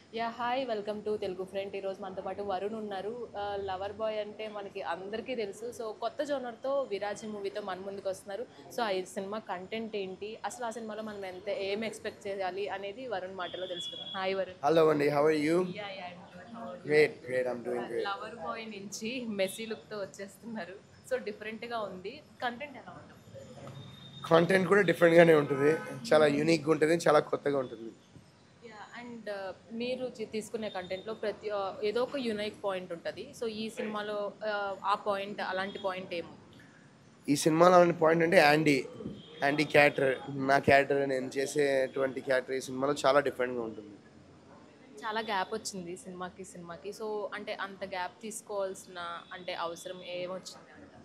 Yeah hi welcome to Telugu friend ఈరోజు మనతో పాటు వరుణ్ ఉన్నారు లవర్ బాయ్ అంటే మనకి అందరికీ తెలుసు సో కొత్త జోనర్తో విరాజి మూవీతో మన ముందుకు వస్తున్నారు సో ఆ సినిమా కంటెంట్ ఏంటి అసలు ఆ సినిమాలో మనం ఎంత ఏం ఎక్స్పెక్ట్ చేయాలి అనేది వరుణ్ మాటలో తెలుసుకుందాం hi Varun Hello, Andy. How are you? Great, great. I'm doing great. Lover boy నుంచి మెస్సీ లుక్తో వచ్చేస్తున్నారు సో డిఫరెంట్గా ఉంది కంటెంట్ ఎలా ఉంటుంది కాంటెంట్ కూడా డిఫరెంట్గానే ఉంటుంది చాలా యూనిక్గా ఉంటుంది చాలా కొత్తగా ఉంటుంది అండ్ మీరు చి- తీసుకునే కంటెంట్లో ప్రతి ఆ, ఏదో ఒక యునైక్ పాయింట్ ఉంటుంది సో ఈ సినిమాలో ఆ, ఆ పాయింట్ అలాంటి పాయింట్ ఏమో ఈ సినిమాలో ఉన్న పాయింట్ అంటే యాండీ యాండీ క్యారెక్టర్ నా క్యారెక్టర్ నేను చేసేటువంటి క్యారెక్టర్ ఈ సినిమాలో చాలా డిఫరెంట్గా ఉంటుంది చాలా గ్యాప్ వచ్చింది సినిమాకి సినిమాకి సో అంటే అంత గ్యాప్ తీసుకోవాల్సిన అంటే అవసరం ఏమొచ్చింది అంటారు?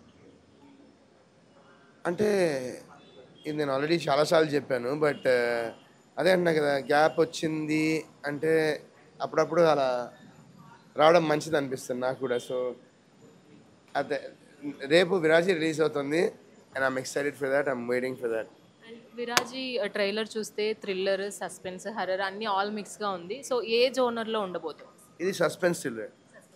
అంటే ఇది నేను ఆల్రెడీ చాలాసార్లు చెప్పాను బట్ అదే అంటున్నా కదా గ్యాప్ వచ్చింది అంటే అప్పుడప్పుడు అలా రావడం మంచిది అనిపిస్తుంది నాకు కూడా సో అదే రేపు విరాజీ రిలీజ్ అవుతుంది and I'm excited for that I'm waiting for that and Viraaji trailer చూస్తే థ్రిల్లర్ సస్పెన్స్ హర్రర్ అన్నీ ఆల్ మిక్స్గా ఉంది సో ఏ జోనర్లో ఉండబోతుంది ఇది సస్పెన్స్ థ్రిల్లర్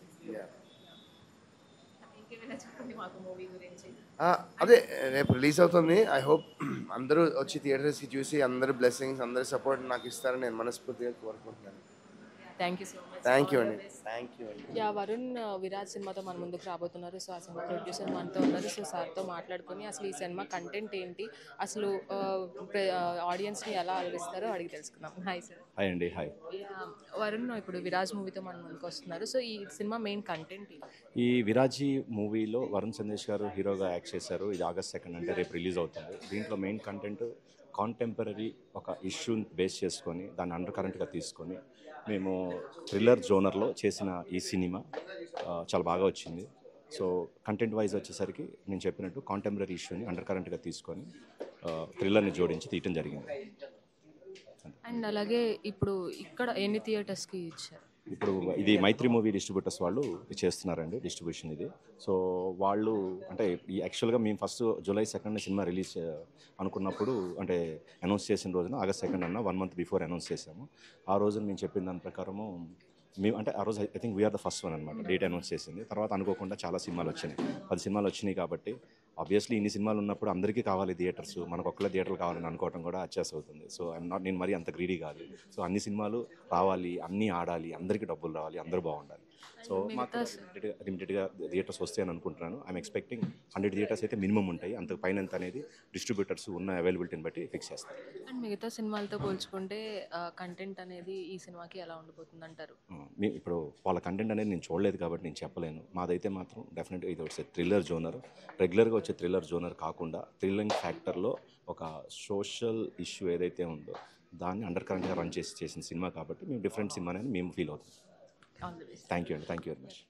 ఇంకేమైనా చెప్పండి మాకు మూవీ గురించి అదే రేపు రిలీజ్ అవుతుంది ఐ హోప్ అందరూ వచ్చి థియేటర్స్కి చూసి అందరూ బ్లెస్సింగ్స్ అందరూ సపోర్ట్ నాకు ఇస్తారని నేను మనస్ఫూర్తిగా కోరుకుంటున్నాను thank you so much thank you అండి థ్యాంక్ యూ అండి యా వరుణ్ ఆ, విరాజ్ సినిమాతో మన ముందుకు రాబోతున్నారు సో ఆ సినిమా ప్రొడ్యూసర్ మనతో ఉన్నారు సో సార్తో మాట్లాడుకొని అసలు ఈ సినిమా కంటెంట్ ఏంటి అసలు ఆడియన్స్ని ఎలా అలరిస్తారో అడిగి తెలుసుకుందాం హాయ్ సార్ హాయ్ అండి హాయ్ వరుణ్ ఇప్పుడు విరాజ్ మూవీతో మన ముందుకు వస్తున్నారు సో ఈ సినిమా మెయిన్ కంటెంట్ ఈ విరాజీ మూవీలో వరుణ్ సందేశ్ గారు హీరోగా యాక్ట్ చేశారు ఇది ఆగస్ట్ సెకండ్ అంటే రేపు రిలీజ్ అవుతుంది దీంట్లో మెయిన్ కంటెంట్ కాంటెంపరీ ఒక ఇష్యూని బేస్ చేసుకొని దాన్ని అండర్ కరెంట్గా తీసుకొని మేము థ్రిల్లర్ జోనర్లో చేసిన ఈ సినిమా ఆ, చాలా బాగా వచ్చింది సో కంటెంట్ వైజ్ వచ్చేసరికి నేను చెప్పినట్టు కాంటెంపరీ ఇష్యూని అండర్ కరెంట్గా తీసుకొని థ్రిల్లర్ని జోడించి తీయటం జరిగింది అండ్ అలాగే ఇప్పుడు ఇక్కడ ఎన్ని థియేటర్స్కి ఇచ్చారు ఇప్పుడు ఇది మైత్రి మూవీ డిస్ట్రిబ్యూటర్స్ వాళ్ళు చేస్తున్నారండి డిస్ట్రిబ్యూషన్ ఇది సో వాళ్ళు అంటే ఈ యాక్చువల్గా మేము first July second cinema release అనుకున్నప్పుడు అంటే అనౌన్స్ చేసిన రోజున ఆగస్ట్ సెకండ్ అన్న వన్ మంత్ బిఫోర్ అనౌన్స్ చేసాము ఆ రోజున మేము చెప్పిన దాని ప్రకారము మేము అంటే ఆ రోజు I think we are the first one అనమాట డేట్ అనౌన్స్ చేసింది తర్వాత అనుకోకుండా చాలా సినిమాలు వచ్చినాయి పది సినిమాలు వచ్చినాయి కాబట్టి ఆబ్వియస్లీ ఇన్ని సినిమాలు ఉన్నప్పుడు అందరికీ కావాలి థియేటర్స్ మనకు ఒక్కలే థియేటర్లు కావాలని అనుకోవడం కూడా అత్యాస అవుతుంది సో ఐఎమ్ నాట్ నేను మరీ అంత గ్రీడీ కాదు సో అన్ని సినిమాలు రావాలి అన్నీ ఆడాలి అందరికీ డబ్బులు రావాలి అందరూ బాగుండాలి సో మాకు లిమిటెడ్గా లిమిటెడ్గా థియేటర్స్ వస్తాయని అనుకుంటున్నాను ఐఎమ్ ఎక్స్పెక్టింగ్ హండ్రెడ్ థియేటర్స్ అయితే మినిమం ఉంటాయి అంతకు పైన ఎంత అనేది డిస్ట్రిబ్యూటర్స్ ఉన్న అవైలబిలిటీని బట్టి ఫిక్స్ చేస్తారు అండ్ మిగతా సినిమాలతో పోల్చుకుంటే కంటెంట్ అనేది ఈ సినిమాకి ఎలా ఉండబోతుంది అంటారు మీ ఇప్పుడు వాళ్ళ కంటెంట్ అనేది నేను చూడలేదు కాబట్టి నేను చెప్పలేను మాదైతే మాత్రం డెఫినెట్గా ఇది వచ్చే థ్రిల్లర్ జోనర్ రెగ్యులర్గా వచ్చే థ్రిల్లర్ జోనర్ కాకుండా థ్రిల్లింగ్ ఫ్యాక్టర్లో ఒక సోషల్ ఇష్యూ ఏదైతే ఉందో దాన్ని అండర్ కరెంట్గా రన్ చేసి చేసిన సినిమా కాబట్టి మేము డిఫరెంట్ సినిమా అనేది మేము ఫీల్ అవుతాం all the best thank you అండి థ్యాంక్ యూ వెరీ మచ్